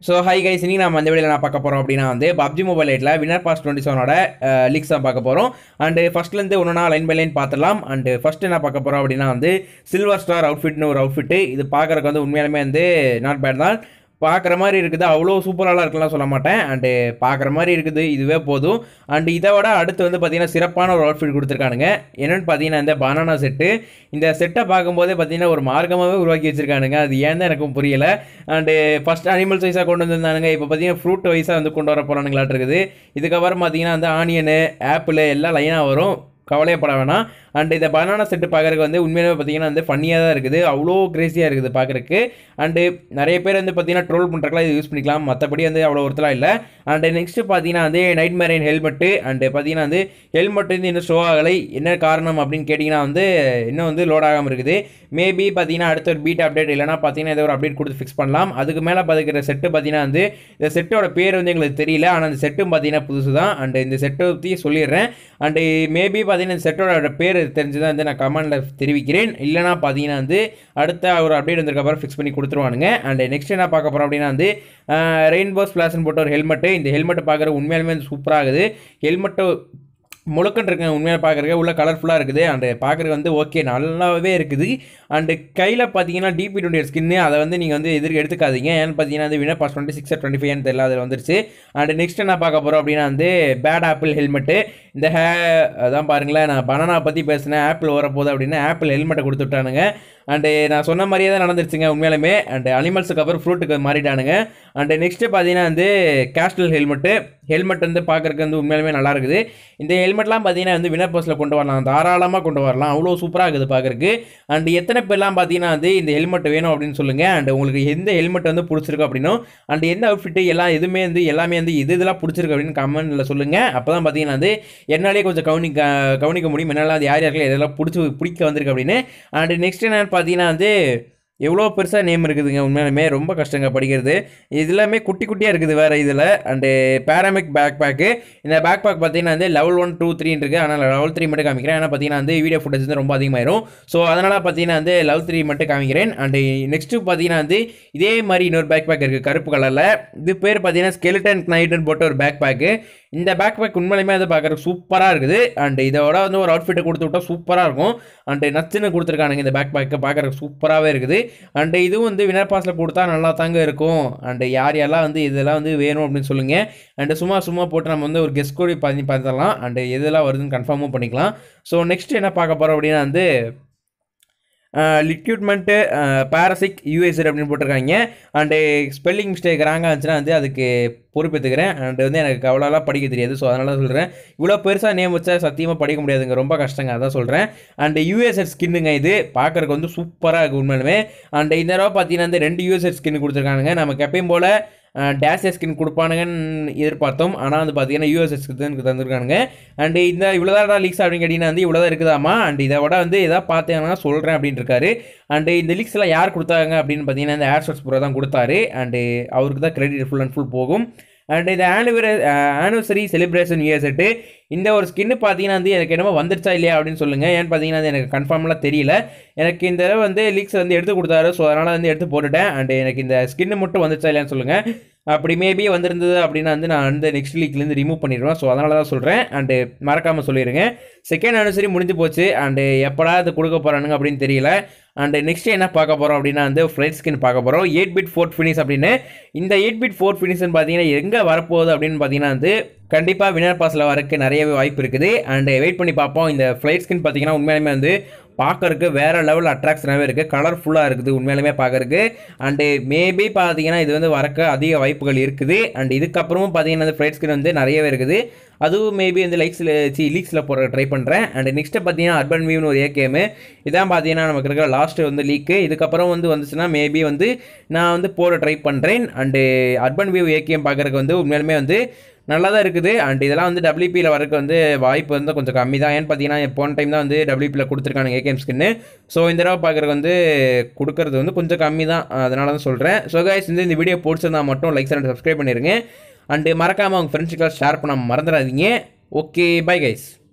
so hi guys இன்னைக்கு நம்ம அந்த வீடியோவில் நான் பார்க்க போகிறோம் அப்படின்னா வந்து பப்ஜி மொபைல் எயிட்டில் வினர் பாஸ் டுவெண்ட்டி செவனோட லீக்ஸ் தான் பார்க்க போகிறோம் அண்டு ஃபஸ்ட்லேருந்து ஒன்றுனா லைன் பை லைன் பார்த்துடலாம் அண்டு ஃபஸ்ட்டு என்ன பார்க்க போகிறோம் அப்படின்னா வந்து சில்வர் ஸ்டார் அவுட்ஃபிட்னு ஒரு அவுட்ஃபிட்டு இது பார்க்குறதுக்கு வந்து உண்மையாலுமே வந்து நாட் பேட் தான் பார்க்குற மாதிரி இருக்குது அவ்வளோ சூப்பராலாம் இருக்கலாம் சொல்ல மாட்டேன் அண்டு பார்க்குற மாதிரி இருக்குது இதுவே போதும் அண்டு இதை விட அடுத்து வந்து பார்த்தீங்கன்னா சிறப்பான ஒரு அவுட்ஃபிட் கொடுத்துருக்கானுங்க என்னென்னு பார்த்தீங்கன்னா இந்த பனானா செட்டு இந்த செட்டை பார்க்கும்போதே பார்த்தீங்கன்னா ஒரு மார்க்கமாகவே உருவாக்கி வச்சிருக்கானுங்க அது ஏன் தான் எனக்கும் புரியல அண்டு ஃபஸ்ட் அனிமல்ஸ் வைஸாக கொண்டு வந்திருந்தானுங்க இப்போ பார்த்தீங்கன்னா ஃப்ரூட் வைஸாக வந்து கொண்டு வர போகிறானுங்களாட்டு இருக்குது இதுக்கப்புறம் பார்த்தீங்கன்னா வந்து ஆனியனு ஆப்பிள் எல்லாம் லைனாக வரும் கவலையப்பட வேணாம் அண்ட் இந்த பனானா செட்டு பார்க்குறதுக்கு வந்து உண்மையிலே பார்த்தீங்கன்னா வந்து ஃபன்னியாக தான் இருக்குது அவ்வளோ கிரேசியாக இருக்குது பார்க்குறக்கு அண்டு நிறைய பேர் வந்து பார்த்தீங்கன்னா ட்ரோல் பண்ணுறதுலாம் இது யூஸ் பண்ணிக்கலாம் மற்றபடி வந்து அவ்வளோ ஒருத்தலாம் இல்லை அண்டு நெக்ஸ்ட்டு பார்த்தீங்கன்னா வந்து நைட் மேரைன் ஹெல்மெட்டு அண்டு பார்த்தீங்கன்னா வந்து ஹெல்மெட் வந்து இன்னும் ஷோ ஆகலை என்ன காரணம் அப்படின்னு கேட்டிங்கன்னா வந்து இன்னும் வந்து லோட் ஆகாமல் இருக்குது மேபி பார்த்தீங்கன்னா அடுத்த ஒரு பீட் அப்டேட் இல்லைனா பார்த்தீங்கன்னா ஏதோ ஒரு அப்டேட் கொடுத்து ஃபிக்ஸ் பண்ணலாம் அதுக்கு மேலே பார்த்துக்கிற செட்டு பார்த்தீங்கன்னா வந்து இந்த செட்டோட பேர் வந்து எங்களுக்கு தெரியல ஆனால் அந்த செட்டும் பார்த்தீங்கன்னா புதுசு தான் அண்டு இந்த செட்டை பற்றி சொல்லிடுறேன் அண்டு மேபி பார்த்தீங்கன்னா இந்த செட்டோட பேர் தெரிஞ்சுதான் வந்து நான் கமெண்டில் தெரிவிக்கிறேன் இல்லைனா பார்த்தீங்கன்னா வந்து அடுத்த ஒரு அப்டேட் வந்திருக்கப்புறம் ஃபிக்ஸ் பண்ணி கொடுத்துருவானுங்க அண்ட் நெக்ஸ்ட் என்ன பார்க்க போகிறோம் அப்படின்னா வந்து ரெயின்போ ஸ்பிளாஷ்னு போட்ட ஒரு ஹெல்மெட்டு இந்த ஹெல்மெட்டை பார்க்குற உண்மையாலுமே வந்து சூப்பராகுது ஹெல்மெட்டு முழுக்கன் இருக்குங்க உண்மையாக பார்க்குறக்கு உள்ள கலர்ஃபுல்லாக இருக்குது அண்டு பார்க்குறது வந்து ஓகே நல்லாவே இருக்குது அண்டு கையில் பார்த்தீங்கன்னா டிபி டுவெண்ட்டி ஸ்கின்னு அதை வந்து நீங்கள் வந்து எதிர்க்கு எடுத்துக்காதீங்க ஏன்னு பார்த்தீங்கன்னா வந்து winner pass twenty six twenty five தெரியல அதில் வந்துருச்சு அண்டு நெக்ஸ்ட் என்ன பார்க்க போகிறோம் அப்படின்னா வந்து பேட் ஆப்பிள் ஹெல்மெட்டு இந்த ஹே அதான் பாருங்களேன் நான் பனானா பற்றி பேசினேன் ஆப்பிள் வரப்போகுது அப்படின்னு ஆப்பிள் ஹெல்மெட்டை கொடுத்து விட்டானுங்க அண்டு நான் சொன்ன மாதிரியே தான் நடந்துருச்சுங்க உண்மையாலுமே அண்டு அனிமல்ஸுக்கு அப்புறம் ஃப்ரூட்டுக்கு மாறிட்டானுங்க அண்டு நெக்ஸ்ட்டு பார்த்தீங்கன்னா வந்து கேஸ்டல் ஹெல்மெட்டு ஹெல்மெட் வந்து பார்க்குறதுக்கு வந்து உண்மையாலுமே நல்லா இருக்குது இந்த ஹெல்மெட்லாம் பார்த்தீங்கன்னா வந்து வினர் பஸ்ஸில் கொண்டு வரலாம் தாராளமாக கொண்டு வரலாம் அவ்வளோ சூப்பராக இருக்குது பார்க்குறக்கு அண்டு எத்தனை பேர்லாம் பார்த்தீங்கன்னா வந்து இந்த ஹெல்மெட் வேணும் அப்படின்னு சொல்லுங்கள் அண்ட் உங்களுக்கு எந்த ஹெல்மெட் வந்து பிடிச்சிருக்கு அப்படின்னும் அண்ட் எந்த அவுட்ஃபிட்டு எல்லாம் எதுவுமே வந்து எல்லாமே வந்து இது இதெல்லாம் பிடிச்சிருக்கு அப்படின்னு கமெண்ட்டில் சொல்லுங்கள் அப்போ தான் பார்த்தீங்கன்னா வந்து என்னாலே கொஞ்சம் கவனிக்க கவனிக்க முடியும் என்னால் அது யார் யாருக்கும் எதெல்லாம் பிடிச்சி பிடிக்க வந்திருக்கு அப்படின்னு அண்ட் நெக்ஸ்ட் என்னென்னு பார்த்தீங்கன்னா வந்து எவ்வளோ பெருசாக நேம் இருக்குதுங்க உண்மையாலுமே ரொம்ப கஷ்டங்க படிக்கிறது இது எல்லாமே குட்டி குட்டியாக இருக்குது வேறு இதில் அண்டு பேராமிக் பேக் பேக்கு இந்த பேக் பேக் பார்த்தீங்கன்னா வந்து லெவல் ஒன் டூ த்ரீன்னு இருக்குது ஆனால் லெவல் த்ரீ மட்டும் காமிக்கிறேன் ஏன்னா பார்த்தீங்கன்னா வந்து வீடியோ ஃபுட்டேஜ் வந்து ரொம்ப அதிகமாயிரும் ஸோ அதனால் பார்த்தீங்கன்னா வந்து லெவல் த்ரீ மட்டும் காமிக்கிறேன் அண்டு நெக்ஸ்ட்டு பார்த்தீங்கன்னா வந்து இதே மாதிரி இன்னொரு பேக் பேக் இருக்குது கருப்பு கலரில் இது பேர் பார்த்தீங்கன்னா ஸ்கெலிட்டன் நைட்டுன்னு போட்ட ஒரு பேக் பேக்கு இந்த பேக் பேக் உண்மையிலுமே வந்து பார்க்குறதுக்கு சூப்பராக இருக்குது அண்ட் இதோட வந்து ஒரு அவுட்ஃபிட்டை கொடுத்து விட்டால் சூப்பராக இருக்கும் அண்டு நச்சுன்னு கொடுத்துருக்கானுங்க இந்த பேக் பேக்கை பார்க்குறதுக்கு சூப்பராகவே இருக்குது அண்டு இதுவும் வந்து வினர் பாஸில் கொடுத்தா நல்லா தாங்க இருக்கும் அண்டு யார் யாரெல்லாம் வந்து இதெல்லாம் வந்து வேணும் அப்படின்னு சொல்லுங்கள் அண்டு சும்மா சும்மா போட்டு நம்ம வந்து ஒரு கெஸ்ட் கோடி பண்ணி பார்த்துடலாம் அண்டு எதெல்லாம் வருதுன்னு கன்ஃபார்மும் பண்ணிக்கலாம் ஸோ நெக்ஸ்ட் என்ன பார்க்க போகிறோம் அப்படின்னா வந்து லிக்யூட்மெண்ட்டு பாரசிக் யூஎஸ்ஆர் அப்படின்னு போட்டிருக்காங்க அண்டு ஸ்பெல்லிங் மிஸ்டேக் ராங்காக இருந்துச்சுன்னா வந்து அதுக்கு பொறுப்பேற்றுக்கிறேன் அண்ட் வந்து எனக்கு அவ்வளோலாம் படிக்க தெரியாது ஸோ அதனால தான் சொல்கிறேன் இவ்வளோ பெருசாக நேம் வச்சா சத்தியமாக படிக்க முடியாதுங்க ரொம்ப கஷ்டங்க அதான் சொல்கிறேன் அண்ட் யூஎஸ்எர் ஸ்கின்னுங்க இது பார்க்குறதுக்கு வந்து சூப்பராக இருக்குது உண்மையிலுமே அண்ட் இந்த தடவை பார்த்தீங்கன்னா வந்து ரெண்டு யூஎஸ்எர் ஸ்கின் கொடுத்துருக்கானுங்க நமக்கு எப்பயும் போல் டேஷ் ஸ்கின் கொடுப்பானுங்கன்னு எதிர்பார்த்தோம் ஆனால் வந்து பார்த்தீங்கன்னா யூஎஸ்எஸ் ஸ்கின் தந்துருக்கானுங்க அண்ட் இந்த இவ்வளோதான் லீக்ஸ் அப்படின்னு கேட்டிங்கன்னா வந்து இவ்வளோதான் இருக்குதாமா அண்ட் இதை விட வந்து எதாவது பார்த்தீங்கன்னா சொல்கிறேன் அப்படின்னு இருக்காரு அண்டு இந்த லீக்ஸ்லாம் யார் கொடுத்தாங்க அப்படின்னு பார்த்தீங்கன்னா இந்த ஏர்ஷாட்ஸ் ப்ரோ தான் கொடுத்தாரு அண்டு அவருக்கு தான் கிரெடிட் ஃபுல் அண்ட் ஃபுல் போகும் அண்ட் இந்த ஆனிவர ஆனிவர்சரி செலிப்ரேஷன் இயர் செட்டு இந்த ஒரு ஸ்கின்னு பார்த்தீங்கன்னா வந்து எனக்கு என்னமோ வந்துருச்சா இல்லையா அப்படின்னு சொல்லுங்கள் ஏன்னு பார்த்தீங்கன்னா அது எனக்கு கன்ஃபார்ம்லாம் தெரியல எனக்கு இந்த தடவை வந்து லீக்ஸ் வந்து எடுத்து கொடுத்தாரு ஸோ அதனால் வந்து எடுத்து போட்டுட்டேன் அண்ட் எனக்கு இந்த ஸ்கின்னு மட்டும் வந்துருச்சா இல்லையான்னு சொல்லுங்கள் அப்படி மேபி வந்திருந்தது அப்படின்னா வந்து நான் வந்து நெக்ஸ்ட் லீக்லேருந்து ரிமூவ் பண்ணிடுவேன் ஸோ அதனால தான் சொல்கிறேன் அண்டு மறக்காமல் சொல்லிடுங்க செகண்ட் அனிவர்சரி முடிஞ்சு போச்சு அண்டு எப்படா இது கொடுக்க போகிறானுங்க அப்படின்னு தெரியல அண்டு நெக்ஸ்ட் என்ன பார்க்க போகிறோம் அப்படின்னா வந்து ஃப்ளைட் ஸ்கின் பார்க்க போகிறோம் எயிட் பிட் ஃபோர்ட் ஃபினிஷ் அப்படின்னு இந்த எயிட் பிட் ஃபோர்ட் ஃபினிஷ்னு பார்த்தீங்கன்னா எங்கே வரப்போகுது அப்படின்னு பார்த்தீங்கன்னா வந்து கண்டிப்பாக வினர் பாஸில் வரக்கு நிறையவே வாய்ப்பு இருக்குது அண்டு வெயிட் பண்ணி பார்ப்போம் இந்த ஃப்ளைட் ஸ்கின் பார்த்தீங்கன்னா உண்மையாலுமே வந்து பார்க்கறக்கு வேறு லெவல் அட்ராக்ஷனாகவே இருக்குது கலர்ஃபுல்லாக இருக்குது உண்மையாலுமே பார்க்கறக்கு அண்டு மேபி பார்த்தீங்கன்னா இது வந்து வரக்க அதிக வாய்ப்புகள் இருக்குது அண்ட் இதுக்கப்புறமும் பார்த்தீங்கன்னா இந்த ஃப்ளைட் ஸ்கின் வந்து நிறையவே இருக்குது அதுவும் மேபி வந்து லைக்ஸில் சி லீக்ஸில் போட ட்ரை பண்ணுறேன் அண்ட் நெக்ஸ்ட்டு பார்த்தீங்கன்னா அர்பன் வியூன்னு ஒரு ஏகேமு இதான் பார்த்தீங்கன்னா நமக்கு இருக்கிற லாஸ்ட்டு வந்து லீக்கு இதுக்கப்புறம் வந்து வந்துச்சுன்னா மேபி வந்து நான் வந்து போட ட்ரை பண்ணுறேன் அண்டு அர்பன் வியூ ஏகேம் பார்க்குறதுக்கு வந்து உண்மையாலுமே வந்து நல்லா தான் இருக்குது அண்ட் இதெல்லாம் வந்து டபிள்யூபியில் வரக்கு வந்து வாய்ப்பு வந்து கொஞ்சம் கம்மி தான் ஏன்னு பார்த்தீங்கன்னா போன டைம் தான் வந்து டபிள்யூபியில் கொடுத்துருக்கானுங்க ஏகேம் ஸ்கின்னு ஸோ இந்த தடவை பார்க்குறது வந்து கொடுக்கறது வந்து கொஞ்சம் கம்மி தான் அதனால தான் சொல்கிறேன் ஸோ கைஸ் இந்த இந்த வீடியோ பிடிச்சிருந்தா மட்டும் லைக்ஸ் அண்ட் சப்ஸ்கிரைப் பண்ணிடுங்க அண்டு மறக்காமல் உங்கள் ஃப்ரெண்ட்ஸுக்கெல்லாம் ஷேர் பண்ண மறந்துடாதீங்க ஓகே பை கைஸ்